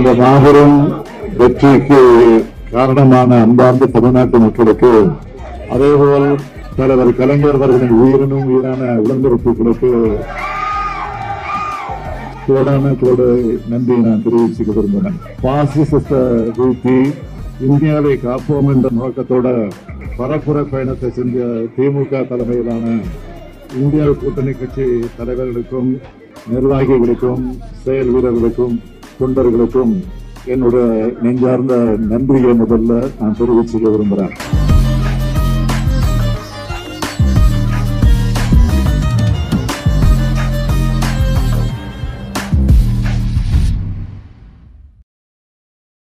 இந்த மாபெரும் வெற்றிக்கு காரணமான அன்பார்ந்த தமிழ்நாட்டு மக்களுக்கு அதேபோல் தலைவர் கலைஞர் அவர்களின் உயிரினும் உயிரான உடன்பிறப்புகளுக்கு கோடான கோடு நன்றி நான் தெரிவிச்சுக்க விரும்புகிறேன் பாசிசத்தை வீழ்த்தி இந்தியாவை காப்போம் என்ற நோக்கத்தோட பரப்புர பயணத்தை செஞ்ச திமுக தலைமையிலான இந்தியா கூட்டணி கட்சி தலைவர்களுக்கும் நிர்வாகிகளுக்கும் செயல் வீரர்களுக்கும் தொண்டர்களுக்கும் என்னோட நெஞ்சார்ந்த நன்றியை முதல்ல நான் தெரிவிச்சுக்க விரும்புகிறேன்